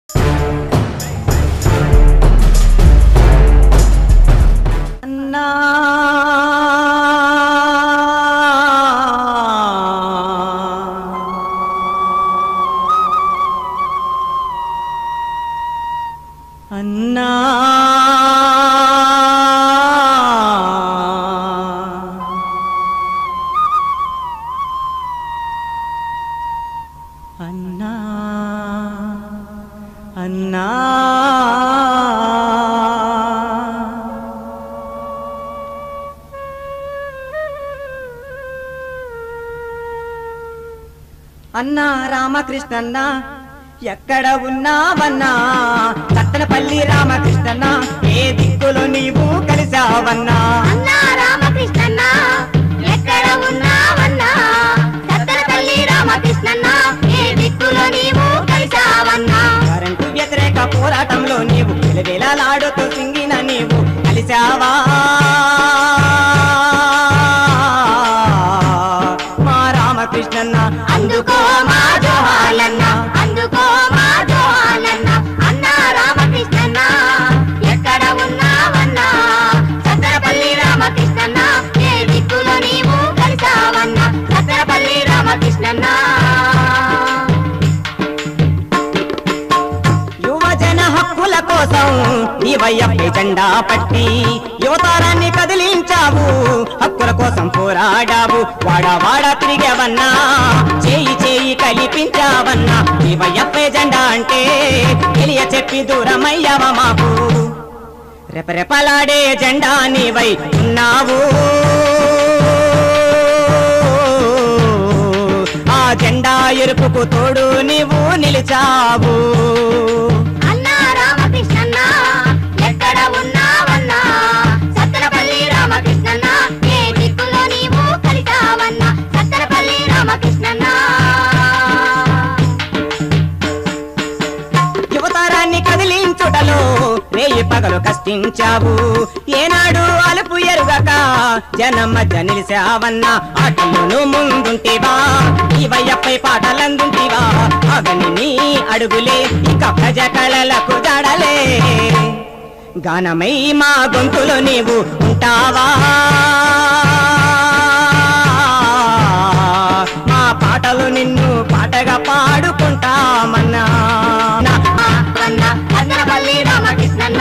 అన్నా అన్నా అన్నా అన్నా అన్నా రామకృష్ణన్న ఎక్కడ ఉన్నావన్నా కత్తనపల్లి రామకృష్ణన్న ఏ దిక్కులో నీవు కలిసావన్నా అన్నా రామకృష్ణన్న ఎక్కడ ఉన్నావన్నా సత్తరపల్లి రామకృష్ణన్న ఏ దిక్కులో నీవు కలిసావన్నా కరెంటు వ్యతిరేక పోరాటంలో నీవు విలవిలలాడుతూ సింగిన నీవు కలిసావా మా రామకృష్ణన్న అందుకో మా జోహాలన్న అందుకో మా జోహాలన్న అన్నా రామకృష్ణన్న ఎక్కడ ఉన్నావన్నా సత్తరపల్లి రామకృష్ణన్న ఏ దిక్కులో నీవు కలిసావన్నా సత్తరపల్లి రామకృష్ణన్న యువజన హక్కుల కోసం నీవయ్యపై జెండా పట్టి యువతరాన్ని కదిలించావు హక్కుల కోసం పోరాడావు వాడ వాడ తిరిగావన్నా చేయి చేయి కలిపించావన్నా నీవయ్యపై జెండా అంటే తెలియ చెప్పి దూరమయ్యావ మాకు రెపరెపలాడే జెండా నీవై ఉన్నావు ఆ జెండా ఎరుపుకు తోడు నీవు నిలిచావు అన్నా రామకృష్ణన్న ఎక్కడ ఉన్నావన్నా సత్తరపల్లి రామకృష్ణన్న ఏ దిక్కులో నీవు కలిసావన్నా సత్తరపల్లి రామకృష్ణన్న యువతరాన్ని కదిలించుటలో రేయి పగలు కష్టించావు ఏనాడు అలుపు ఎరుగక జనం మధ్య నిలిచావన్నా ఆటల్లోనూ ముందుంటివా ఇవయ్యపై పాటలందుంటివా అవని నీ అడుగులే ఇక ప్రజ కళలకు జడలే గానమై మా గొంతులో నీవు ఉంటావా మా పాటలు నిన్ను పాటగా పాడుకుంటామన్నా నా అన్న సత్తరపల్లి రామకృష్ణన్న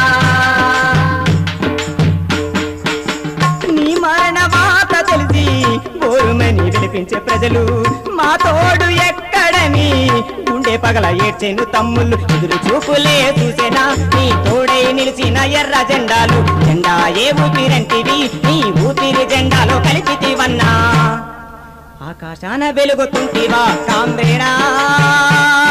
నీ మరణ వాత తెలిసి బోరుమని వినిపించే ప్రజలు మా తోడు ఎక్కడని గుండె పగల ఏడ్చెను తమ్ముళ్ళు ఎదురు చూపులే చూసేనా నీ తోడై నిలిచిన ఎర్ర జెండాలు జెండా ఏ ఊపిరంటివి నీ ఊపిరి జెండాలో కలిపితివన్నా ఆకాశాన వెలుగుతుంటివా కాంబేడా